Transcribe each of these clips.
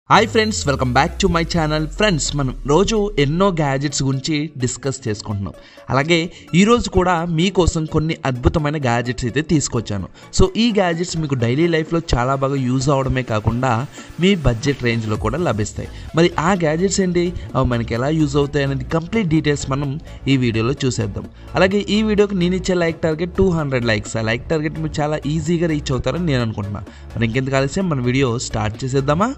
hi friends welcome back to my channel friends మనం రోజు ఎన్నో గ్యాజెట్స్ గురించి డిస్కస్ చేసుకుంటున్నాం అలాగే ఈరోజు కూడా మీకోసం కొన్ని అద్భుతమైన గ్యాజెట్స్ అయితే తీసుకొచ్చాను సో ఈ గ్యాజెట్స్ మీకు డైలీ లైఫ్లో చాలా బాగా యూజ్ అవడమే కాకుండా మీ బడ్జెట్ రేంజ్లో కూడా లభిస్తాయి మరి ఆ గ్యాజెట్స్ ఏంటి అవి మనకి ఎలా యూజ్ అవుతాయి అనేది కంప్లీట్ డీటెయిల్స్ మనం ఈ వీడియోలో చూసేద్దాం అలాగే ఈ వీడియోకి నేను ఇచ్చే like target two hundred likes ఆ లైక్ టార్గెట్ మీరు చాలా ఈజీగా రీచ్ అవుతారని నేను అనుకుంటున్నాను మరి ఇంకెందుకు ఆలస్యం మన వీడియో స్టార్ట్ చేసేద్దామా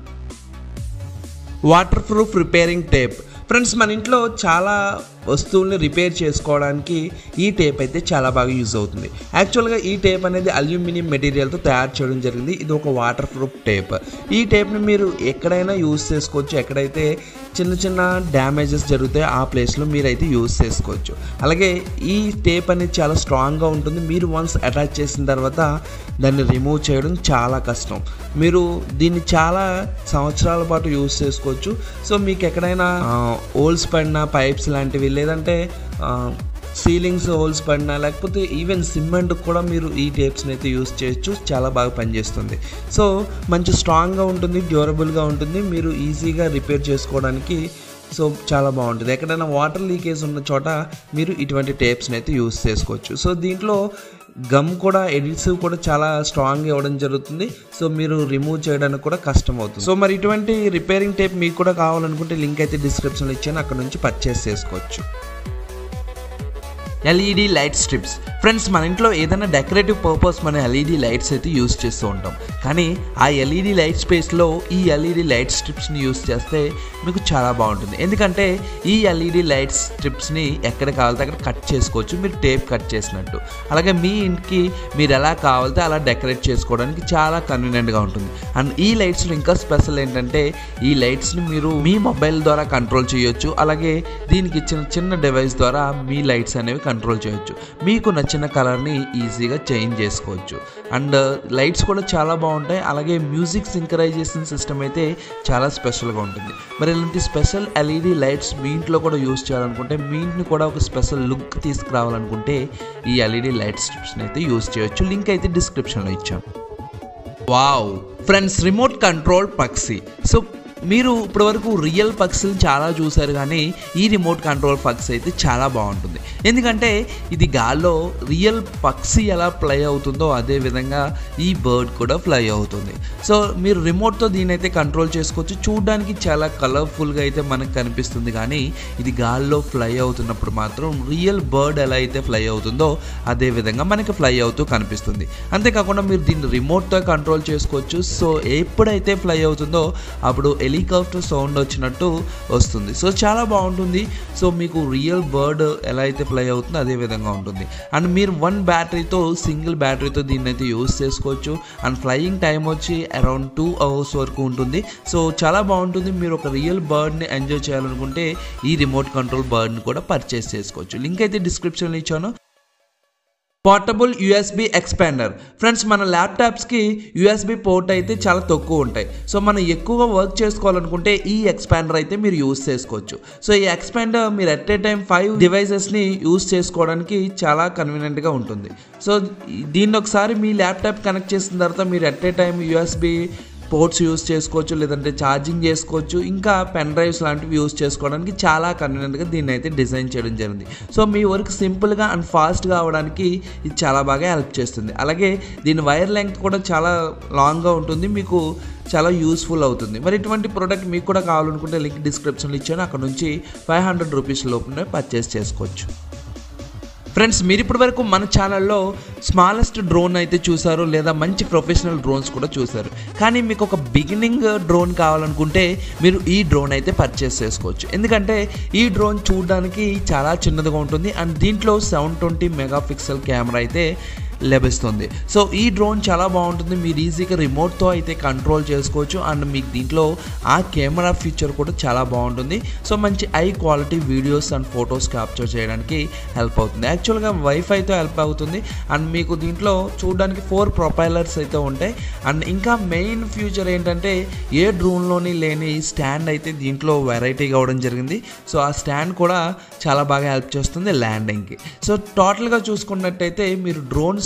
waterproof repairing tape friends మన ఇంట్లో చాలా వస్తువుల్ని రిపేర్ చేసుకోవడానికి ఈ టేప్ అయితే చాలా బాగా యూజ్ అవుతుంది యాక్చువల్గా ఈ టేప్ అనేది అల్యూమినియం మెటీరియల్తో తయారు చేయడం జరిగింది ఇది ఒక వాటర్ ప్రూఫ్ టేప్ ఈ టేప్ని మీరు ఎక్కడైనా యూజ్ చేసుకోవచ్చు ఎక్కడైతే చిన్న చిన్న డ్యామేజెస్ జరుగుతాయో ఆ ప్లేస్లో మీరైతే యూజ్ చేసుకోవచ్చు అలాగే ఈ టేప్ అనేది చాలా స్ట్రాంగ్గా ఉంటుంది మీరు వన్స్ అటాచ్ చేసిన తర్వాత దాన్ని రిమూవ్ చేయడం చాలా కష్టం మీరు దీన్ని చాలా సంవత్సరాల పాటు యూజ్ చేసుకోవచ్చు సో మీకు ఎక్కడైనా హోల్స్ పడిన పైప్స్ లాంటివి లేదంటే సీలింగ్స్ హోల్స్ పడినా లేకపోతే ఈవెన్ సిమెంట్ కూడా మీరు ఈ టేప్స్ని అయితే యూస్ చేయొచ్చు చాలా బాగా పనిచేస్తుంది సో మంచి స్ట్రాంగ్గా ఉంటుంది డ్యూరబుల్గా ఉంటుంది మీరు ఈజీగా రిపేర్ చేసుకోవడానికి సో చాలా బాగుంటుంది ఎక్కడైనా వాటర్ లీకేజ్ ఉన్న చోట మీరు ఇటువంటి టేప్స్ని అయితే యూస్ చేసుకోవచ్చు సో దీంట్లో గమ్ కూడా ఎడిట్సివ్ కూడా చాలా స్ట్రాంగ్ ఇవ్వడం జరుగుతుంది సో మీరు రిమూవ్ చేయడానికి కూడా కష్టం అవుతుంది సో మరి ఇటువంటి రిపేరింగ్ టేప్ మీకు కూడా కావాలనుకుంటే లింక్ అయితే డిస్క్రిప్షన్లో ఇచ్చాను అక్కడ నుంచి పర్చేస్ చేసుకోవచ్చు ఎల్ఈడి లైట్ స్ట్రిప్స్ ఫ్రెండ్స్ మన ఇంట్లో ఏదైనా డెకరేటివ్ పర్పస్ మన ఎల్ఈడి లైట్స్ అయితే యూస్ చేస్తూ ఉంటాం కానీ ఆ ఎల్ఈడి లైట్ స్పేస్లో ఈ ఎల్ఈడి లైట్ స్ట్రిప్స్ని యూస్ చేస్తే మీకు చాలా బాగుంటుంది ఎందుకంటే ఈ ఎల్ఈడి లైట్ స్ట్రిప్స్ని ఎక్కడ కావాలితే అక్కడ కట్ చేసుకోవచ్చు మీరు టేప్ కట్ చేసినట్టు అలాగే మీ ఇంటికి మీరు ఎలా కావాలితే అలా డెకరేట్ చేసుకోవడానికి చాలా కన్వీనియంట్గా ఉంటుంది అండ్ ఈ లైట్స్లో ఇంకా స్పెషల్ ఏంటంటే ఈ లైట్స్ని మీరు మీ మొబైల్ ద్వారా కంట్రోల్ చేయొచ్చు అలాగే దీనికి ఇచ్చిన చిన్న డివైస్ ద్వారా మీ లైట్స్ అనేవి కంట్రోల్ చేయొచ్చు మీకు నచ్చిన కలర్ని ఈజీగా చేంజ్ చేసుకోవచ్చు అండ్ లైట్స్ కూడా చాలా బాగుంటాయి అలాగే మ్యూజిక్ సింకరైజేషన్ సిస్టమ్ అయితే చాలా స్పెషల్గా ఉంటుంది మరి ఇలాంటి స్పెషల్ ఎల్ఈడి లైట్స్ మీ ఇంట్లో కూడా యూస్ చేయాలనుకుంటే మీ ఇంటిని కూడా ఒక స్పెషల్ లుక్ తీసుకురావాలనుకుంటే ఈ ఎల్ఈడి లైట్ స్ట్రిప్స్ని అయితే యూస్ చేయొచ్చు లింక్ అయితే డిస్క్రిప్షన్లో ఇచ్చాను వావ్ ఫ్రెండ్స్ రిమోట్ కంట్రోల్ పక్సీ సో మీరు ఇప్పటివరకు రియల్ పక్స్ని చాలా చూసారు కానీ ఈ రిమోట్ కంట్రోల్ పక్స్ అయితే చాలా బాగుంటుంది ఎందుకంటే ఇది గాల్లో రియల్ పక్షి ఎలా ఫ్లై అవుతుందో అదే విధంగా ఈ బర్డ్ కూడా ఫ్లై అవుతుంది సో మీరు రిమోట్తో దీని అయితే కంట్రోల్ చేసుకోవచ్చు చూడడానికి చాలా కలర్ఫుల్గా అయితే మనకు కనిపిస్తుంది కానీ ఇది గాల్లో ఫ్లై అవుతున్నప్పుడు మాత్రం రియల్ బర్డ్ ఎలా అయితే ఫ్లై అవుతుందో అదే విధంగా మనకి ఫ్లై అవుతూ కనిపిస్తుంది అంతేకాకుండా మీరు దీన్ని రిమోట్తో కంట్రోల్ చేసుకోవచ్చు సో ఎప్పుడైతే ఫ్లై అవుతుందో అప్పుడు హెలికాప్టర్ సౌండ్ వచ్చినట్టు వస్తుంది సో చాలా బాగుంటుంది సో మీకు రియల్ బర్డ్ ఎలా అయితే ఫ్లై అవుతుందో అదే విధంగా ఉంటుంది అండ్ మీరు వన్ బ్యాటరీతో సింగిల్ బ్యాటరీతో దీన్ని అయితే యూస్ చేసుకోవచ్చు అండ్ ఫ్లయింగ్ టైం వచ్చి అరౌండ్ టూ అవర్స్ వరకు ఉంటుంది సో చాలా బాగుంటుంది మీరు ఒక రియల్ బర్డ్ని ఎంజాయ్ చేయాలనుకుంటే ఈ రిమోట్ కంట్రోల్ బర్డ్ని కూడా పర్చేస్ చేసుకోవచ్చు లింక్ అయితే డిస్క్రిప్షన్లో ఇచ్చాను పోర్టబుల్ యూఎస్బి ఎక్స్పాండర్ ఫ్రెండ్స్ మన ల్యాప్టాప్స్కి యూఎస్బి పోర్ట్ అయితే చాలా తక్కువ ఉంటాయి సో మనం ఎక్కువగా వర్క్ చేసుకోవాలనుకుంటే ఈ ఎక్స్పాండర్ అయితే మీరు యూస్ చేసుకోవచ్చు సో ఈ ఎక్స్పాండర్ మీరు ఎట్ ఏ టైం ఫైవ్ డివైసెస్ని యూస్ చేసుకోవడానికి చాలా కన్వీనియంట్గా ఉంటుంది సో దీన్ని ఒకసారి మీ ల్యాప్టాప్ కనెక్ట్ చేసిన తర్వాత మీరు at a time USB ports use చేసుకోవచ్చు లేదంటే ఛార్జింగ్ చేసుకోవచ్చు ఇంకా పెన్ డ్రైవ్స్ లాంటివి యూస్ చేసుకోవడానికి చాలా కన్వీనియంట్గా దీన్ని అయితే డిజైన్ చేయడం జరిగింది సో మీ వర్క్ సింపుల్గా అండ్ ఫాస్ట్గా అవడానికి ఇది చాలా బాగా హెల్ప్ చేస్తుంది అలాగే దీని వైర్ లెంగ్త్ కూడా చాలా లాంగ్గా ఉంటుంది మీకు చాలా యూస్ఫుల్ అవుతుంది మరి ఇటువంటి ప్రోడక్ట్ మీకు కూడా కావాలనుకుంటే లింక్ డిస్క్రిప్షన్లో ఇచ్చాను అక్కడ నుంచి ఫైవ్ హండ్రెడ్ రూపీస్ లోపలనే పర్చేస్ చేసుకోవచ్చు ఫ్రెండ్స్ మీరు ఇప్పటి వరకు మన ఛానల్లో స్మాలెస్ట్ డ్రోన్ అయితే చూసారు లేదా మంచి ప్రొఫెషనల్ డ్రోన్స్ కూడా చూసారు కానీ మీకు ఒక బిగినింగ్ డ్రోన్ కావాలనుకుంటే మీరు ఈ డ్రోన్ అయితే పర్చేస్ చేసుకోవచ్చు ఎందుకంటే ఈ డ్రోన్ చూడడానికి చాలా చిన్నదిగా ఉంటుంది అండ్ దీంట్లో seven twenty megapixel camera అయితే లభిస్తుంది సో ఈ డ్రోన్ చాలా బాగుంటుంది మీరు ఈజీగా రిమోట్తో అయితే కంట్రోల్ చేసుకోవచ్చు అండ్ మీకు దీంట్లో ఆ కెమెరా ఫీచర్ కూడా చాలా బాగుంటుంది సో మంచి high quality videos and photos capture చేయడానికి హెల్ప్ అవుతుంది యాక్చువల్గా వైఫైతో హెల్ప్ అవుతుంది అండ్ మీకు దీంట్లో చూడడానికి ఫోర్ ప్రొపైలర్స్ అయితే ఉంటాయి అండ్ ఇంకా మెయిన్ ఫ్యూచర్ ఏంటంటే ఏ డ్రోన్లోని లేని స్టాండ్ అయితే దీంట్లో వెరైటీగా అవడం జరిగింది సో ఆ స్టాండ్ కూడా చాలా బాగా హెల్ప్ చేస్తుంది ల్యాండింగ్కి సో టోటల్గా చూసుకున్నట్టయితే మీరు డ్రోన్స్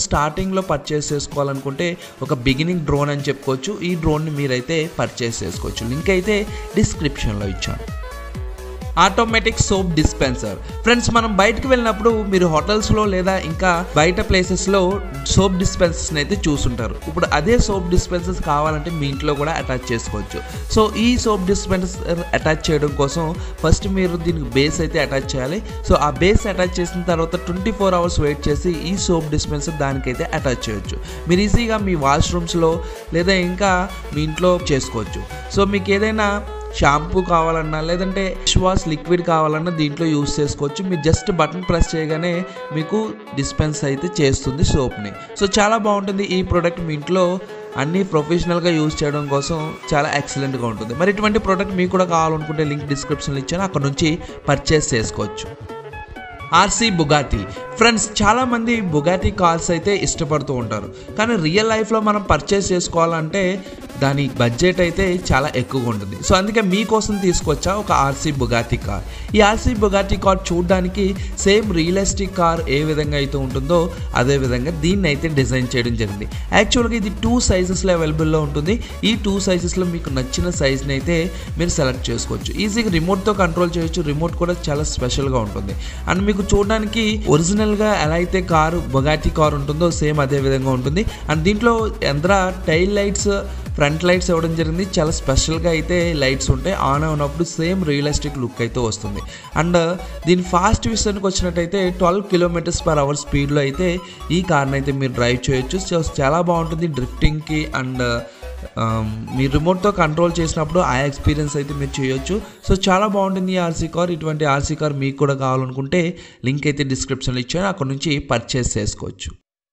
స్టార్టింగ్లో పర్చేస్ చేసుకోవాలనుకుంటే ఒక బిగినింగ్ డ్రోన్ అని చెప్పుకోవచ్చు ఈ డ్రోన్ని మీరైతే పర్చేస్ చేసుకోవచ్చు లింక్ అయితే డిస్క్రిప్షన్లో ఇచ్చాను ఆటోమేటిక్ సోప్ డిస్పెన్సర్ ఫ్రెండ్స్ మనం బయటకు వెళ్ళినప్పుడు మీరు హోటల్స్లో లేదా ఇంకా బయట ప్లేసెస్లో సోప్ డిస్పెన్సర్స్ని అయితే చూసుంటారు ఇప్పుడు అదే సోప్ డిస్పెన్సర్స్ కావాలంటే మీ ఇంట్లో కూడా అటాచ్ చేసుకోవచ్చు సో ఈ సోప్ డిస్పెన్సర్ అటాచ్ చేయడం కోసం ఫస్ట్ మీరు దీనికి బేస్ అయితే అటాచ్ చేయాలి సో ఆ బేస్ అటాచ్ చేసిన తర్వాత ట్వంటీ ఫోర్ అవర్స్ వెయిట్ చేసి ఈ సోప్ డిస్పెన్సర్ దానికైతే అటాచ్ చేయొచ్చు మీరు ఈజీగా మీ వాష్రూమ్స్లో లేదా ఇంకా మీ ఇంట్లో చేసుకోవచ్చు సో మీకు ఏదైనా షాంపూ కావాలన్నా లేదంటే డిష్ వాష్ లిక్విడ్ కావాలన్నా దీంట్లో యూస్ చేసుకోవచ్చు మీరు జస్ట్ బటన్ ప్రెస్ చేయగానే మీకు డిస్పెన్స్ అయితే చేస్తుంది సోప్ని సో చాలా బాగుంటుంది ఈ ప్రోడక్ట్ మీ ఇంట్లో అన్ని ప్రొఫెషనల్గా యూజ్ చేయడం కోసం చాలా ఎక్సలెంట్గా ఉంటుంది మరి ఇటువంటి ప్రోడక్ట్ మీకు కూడా కావాలనుకుంటే లింక్ డిస్క్రిప్షన్లో ఇచ్చాను అక్కడ నుంచి పర్చేస్ చేసుకోవచ్చు ఆర్సీ బుగాటి ఫ్రెండ్స్ చాలామంది బుగాటి కార్స్ అయితే ఇష్టపడుతూ ఉంటారు కానీ రియల్ లైఫ్లో మనం పర్చేస్ చేసుకోవాలంటే దాని బడ్జెట్ అయితే చాలా ఎక్కువగా ఉంటుంది సో అందుకే మీకోసం తీసుకొచ్చా ఒక ఆర్సీ బుగాటి కార్ ఈ ఆర్సీ బుగాటి కార్ చూడడానికి సేమ్ రియలిస్టిక్ కార్ ఏ విధంగా అయితే ఉంటుందో అదే విధంగా దీన్ని అయితే డిజైన్ చేయడం జరిగింది యాక్చువల్గా ఇది టూ సైజెస్లో అవైలబుల్లో ఉంటుంది ఈ టూ సైజెస్లో మీకు నచ్చిన సైజ్ని అయితే మీరు సెలెక్ట్ చేసుకోవచ్చు ఈజీగా రిమోట్తో కంట్రోల్ చేయొచ్చు రిమోట్ కూడా చాలా స్పెషల్గా ఉంటుంది అండ్ మీకు చూడడానికి ఒరిజినల్గా ఎలా అయితే కారు బొగాటి కార్ ఉంటుందో సేమ్ అదే విధంగా ఉంటుంది అండ్ దీంట్లో ఎంత టైల్ లైట్స్ ఫ్రంట్ లైట్స్ ఇవ్వడం జరిగింది చాలా స్పెషల్గా అయితే లైట్స్ ఉంటాయి ఆన్ అయినప్పుడు సేమ్ రియలిస్టిక్ లుక్ అయితే వస్తుంది అండ్ దీని ఫాస్ట్ విషయానికి వచ్చినట్టయితే ట్వెల్వ్ కిలోమీటర్స్ పర్ అవర్ స్పీడ్లో అయితే ఈ కార్ని అయితే మీరు డ్రైవ్ చేయొచ్చు సో చాలా బాగుంటుంది డ్రిఫ్టింగ్కి అండ్ మీరు రిమోట్తో కంట్రోల్ చేసినప్పుడు ఆ ఎక్స్పీరియన్స్ అయితే మీరు చేయొచ్చు సో చాలా బాగుంటుంది ఈ ఆర్సీ కార్ ఇటువంటి ఆర్సీ కార్ మీకు కూడా కావాలనుకుంటే లింక్ అయితే డిస్క్రిప్షన్లో ఇచ్చాను అక్కడ నుంచి పర్చేస్ చేసుకోవచ్చు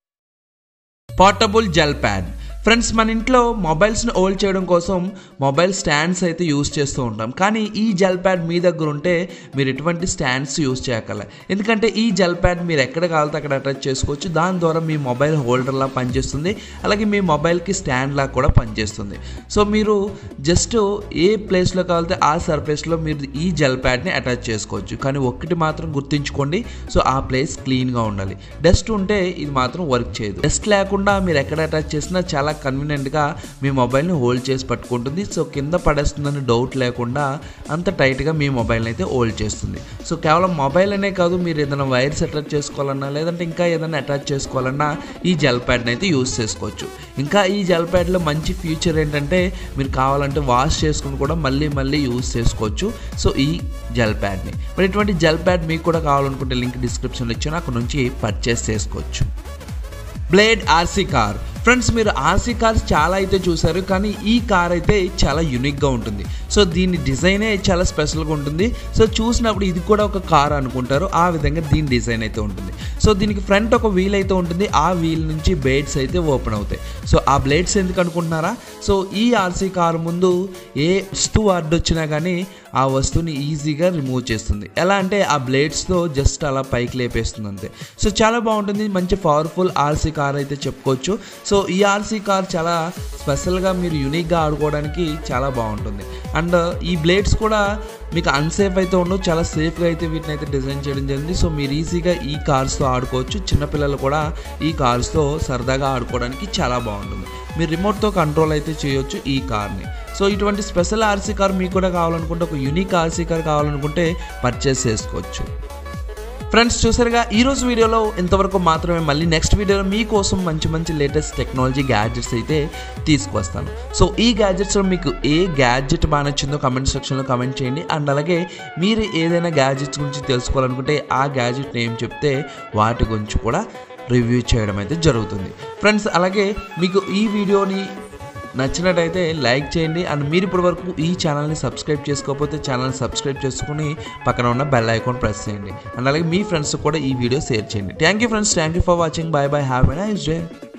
పోర్టబుల్ జెల్ ప్యాడ్ ఫ్రెండ్స్ మన ఇంట్లో మొబైల్స్ని హోల్డ్ చేయడం కోసం మొబైల్ స్టాండ్స్ అయితే యూస్ చేస్తూ ఉంటాం కానీ ఈ జెల్ ప్యాడ్ మీ దగ్గర ఉంటే మీరు ఎటువంటి స్టాండ్స్ యూస్ చేయగల ఎందుకంటే ఈ జెల్ ప్యాడ్ మీరు ఎక్కడ కావాలితే అక్కడ అటాచ్ చేసుకోవచ్చు దాని ద్వారా మీ మొబైల్ హోల్డర్లా పనిచేస్తుంది అలాగే మీ మొబైల్కి స్టాండ్ లా కూడా పనిచేస్తుంది సో మీరు జస్ట్ ఏ ప్లేస్లో కావాలితే ఆ సర్ఫేస్లో మీరు ఈ జెల్ ప్యాడ్ని అటాచ్ చేసుకోవచ్చు కానీ ఒక్కటి మాత్రం గుర్తుంచుకోండి సో ఆ ప్లేస్ క్లీన్గా ఉండాలి డస్ట్ ఉంటే ఇది మాత్రం వర్క్ చేయదు డస్ట్ లేకుండా మీరు ఎక్కడ అటాచ్ చేసినా చాలా కన్వీనియంట్గా మీ మొబైల్ని హోల్డ్ చేసి పట్టుకుంటుంది సో కింద పడేస్తుందని డౌట్ లేకుండా అంత టైట్గా మీ మొబైల్ని అయితే హోల్డ్ చేస్తుంది సో కేవలం మొబైల్ అనే కాదు మీరు ఏదైనా వైర్స్ అటాచ్ చేసుకోవాలన్నా లేదంటే ఇంకా ఏదైనా అటాచ్ చేసుకోవాలన్నా ఈ జెల్ ప్యాడ్ని అయితే యూస్ చేసుకోవచ్చు ఇంకా ఈ జెల్ ప్యాడ్లో మంచి ఫ్యూచర్ ఏంటంటే మీరు కావాలంటే వాష్ చేసుకుని కూడా మళ్ళీ మళ్ళీ యూస్ చేసుకోవచ్చు సో ఈ జెల్ ప్యాడ్ని మరి ఇటువంటి జెల్ ప్యాడ్ మీకు కూడా కావాలనుకుంటే లింక్ డిస్క్రిప్షన్లో ఇచ్చాను అక్కడ నుంచి పర్చేస్ చేసుకోవచ్చు బ్లేడ్ ఆర్సీ కార్ ఫ్రెండ్స్ మీరు ఆర్సీ కార్స్ చాలా అయితే చూసారు కానీ ఈ కార్ అయితే చాలా యూనిక్గా ఉంటుంది సో దీని డిజైనే చాలా స్పెషల్గా ఉంటుంది సో చూసినప్పుడు ఇది కూడా ఒక కార్ అనుకుంటారు ఆ విధంగా దీని డిజైన్ అయితే ఉంటుంది సో దీనికి ఫ్రంట్ ఒక వీల్ అయితే ఉంటుంది ఆ వీల్ నుంచి బ్లేడ్స్ అయితే ఓపెన్ అవుతాయి సో ఆ బ్లేడ్స్ ఎందుకు అనుకుంటున్నారా సో ఈ ఆర్సీ కార్ ముందు ఏ వస్తువు అడ్డు వచ్చినా కానీ ఆ వస్తువుని ఈజీగా రిమూవ్ చేస్తుంది ఎలా అంటే ఆ బ్లేడ్స్తో జస్ట్ అలా పైకి లేపేస్తుంది అంతే సో చాలా బాగుంటుంది మంచి పవర్ఫుల్ ఆర్సీ కార్ అయితే చెప్పుకోవచ్చు సో ఈ ఆర్సీ కార్ చాలా స్పెషల్గా మీరు యూనిక్గా ఆడుకోవడానికి చాలా బాగుంటుంది అండ్ ఈ బ్లేడ్స్ కూడా మీకు అన్సేఫ్ అయితే ఉండవు చాలా సేఫ్గా అయితే వీటిని అయితే డిజైన్ చేయడం జరిగింది సో మీరు ఈజీగా ఈ కార్స్తో ఆడుకోవచ్చు చిన్నపిల్లలు కూడా ఈ కార్స్తో సరదాగా ఆడుకోవడానికి చాలా బాగుంటుంది మీరు రిమోట్తో కంట్రోల్ అయితే చేయొచ్చు ఈ కార్ని సో ఇటువంటి స్పెషల్ ఆర్సీ కార్ మీకు కూడా కావాలనుకుంటే ఒక యూనిక్ ఆర్సీ కార్ కావాలనుకుంటే పర్చేస్ చేసుకోవచ్చు ఫ్రెండ్స్ చూసారుగా ఈరోజు వీడియోలో ఇంతవరకు మాత్రమే మళ్ళీ నెక్స్ట్ వీడియోలో మీకోసం మంచి మంచి లేటెస్ట్ టెక్నాలజీ గ్యాడ్జెట్స్ అయితే తీసుకొస్తాను సో ఈ గ్యాడ్జెట్స్లో మీకు ఏ గ్యాడ్జెట్ బాగా నచ్చిందో కమెంట్ సెక్షన్లో కమెంట్ చేయండి అండ్ అలాగే మీరు ఏదైనా గ్యాడ్జెట్స్ గురించి తెలుసుకోవాలనుకుంటే ఆ గ్యాడ్జెట్ నేమ్ చెప్తే వాటి గురించి కూడా రివ్యూ చేయడం అయితే జరుగుతుంది ఫ్రెండ్స్ అలాగే మీకు ఈ వీడియోని నచ్చినట్టయితే లైక్ చేయండి అండ్ మీరు ఇప్పటి వరకు ఈ ఛానల్ని సబ్స్క్రైబ్ చేసుకోకపోతే ఛానల్ని సబ్స్క్రైబ్ చేసుకుని పక్కన ఉన్న బెల్ ఐకాన్ ప్రెస్ చేయండి అండ్ అలాగే మీ ఫ్రెండ్స్ కూడా ఈ వీడియో షేర్ చేయండి thank you friends thank you for watching bye bye have a nice day